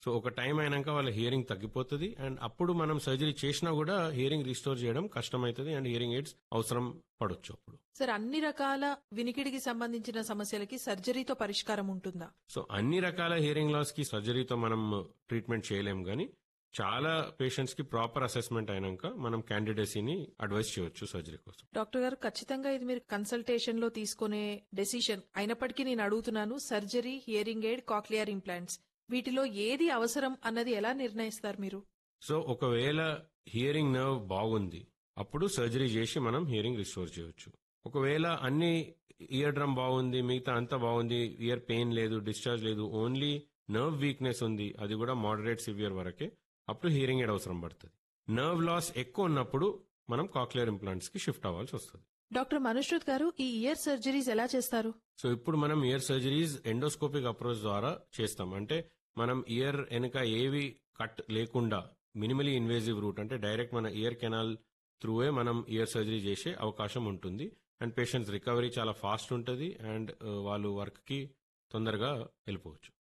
so ఒక time అయినాక వాళ్ళ హియరింగ్ తగ్గిపోతుంది అండ్ అప్పుడు మనం సర్జరీ చేసినా కూడా హియరింగ్ రిస్టోర్ చేయడం కష్టమవుతుంది అండ్ హియరింగ్ ఎయిడ్స్ అవసరం పడొచ్చు అప్పుడు సార్ అన్ని రకాల వినికిడికి సంబంధించిన సమస్యలకి సర్జరీతో పరిష్కారం ఉంటుందా సో అన్ని రకాల హియరింగ్ లాస్ కి సర్జరీతో మనం ట్రీట్మెంట్ చేయలేం కానీ చాలా పేషెంట్స్ కి ప్రాపర్ అసెస్మెంట్ అయినాక మనం క్యాండిడేసీని అడ్వైస్ చేయొచ్చు సర్జరీ కోసం డాక్టర్ గారు ఖచ్చితంగా ఇది మీరు కన్సల్టేషన్ లో తీసుకునే డెసిషన్ అయినప్పటికీ నేను అడుగుతున్నాను surgery hearing aid cochlear implants వీటిలో ఏది అవసరం అన్నది ఎలా నిర్ణయిస్తారు మీరు సో ఒకవేళ హియరింగ్ నర్వ్ బాగుంది అప్పుడు సర్జరీ చేసి మనం హియరింగ్ రిస్టోర్ చేయొచ్చు ఒకవేళ అన్ని ఇయర్ డ్రమ్ బాగుంది మిగతా అంతా బాగుంది ఇయర్ పెయిన్ లేదు డిశ్చార్జ్ లేదు ఓన్లీ నర్వ్ వీక్నెస్ ఉంది అది కూడా మోడరేట్ సివియర్ వరకే అప్పుడు హియరింగ్ ఎయిడ్ అవసరం పడుతుంది నర్వ్ లాస్ ఎక్కువ ఉన్నప్పుడు మనం కాక్లియర్ ఇంప్లాంట్స్ కి షిఫ్ట్ అవ్వాల్సి వస్తుంది డాక్టర్ మనుష్రుత్ గారు ఈ ఇయర్ సర్జరీస్ ఎలా చేస్తారు సో ఇప్పుడు మనం ఇయర్ సర్జరీస్ ఎండోస్కోపిక్ అప్రోచ్ ద్వారా చేస్తాం అంటే మనం ఇయర్ వెనుక ఏవి కట్ లేకుండా మినిమలీ ఇన్వేజివ్ రూట్ అంటే డైరెక్ట్ మన ఇయర్ కెనాల్ త్రూవే మనం ఇయర్ సర్జరీ చేసే అవకాశం ఉంటుంది అండ్ పేషెంట్స్ రికవరీ చాలా ఫాస్ట్ ఉంటుంది అండ్ వాళ్ళు వర్క్ కి తొందరగా వెళ్ళిపోవచ్చు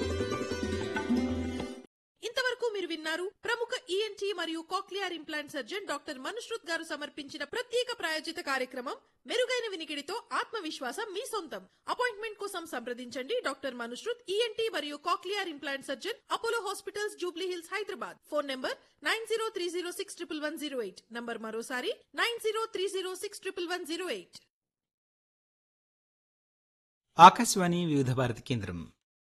ఇంతవరకు మీరు విన్నారు ప్రముఖ ఈఎన్టీ మరియు cochlear implant surgeon doctor Manushruth గారు సమర్పించిన ప్రత్యేక ప్రాయోజిత కార్యక్రమం మెరుగైన వినికిడితో ఆత్మవిశ్వాసం మీ సొంతం అపాయింట్మెంట్ కోసం సంప్రదించండి డాక్టర్ మనుష్రుత్ ఈఎన్టీ మరియు cochlear implant surgeon Apollo hospitals Jubilee Hills Hyderabad phone number nine zero three zero six triple one zero eight number మరోసారి nine zero three zero six triple one zero eight Akashvani Vividh Bharati కేంద్రం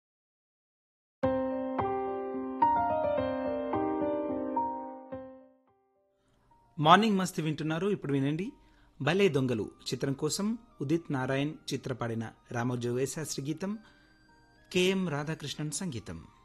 morning మస్తీ వింటున్నారు ఇప్పుడు వినండి భలే దొంగలు చిత్రం కోసం ఉదిత్ నారాయణ్ చిత్రపాడిన రామోజీ శాస్త్రి గీతం కెఎం రాధాకృష్ణన్ సంగీతం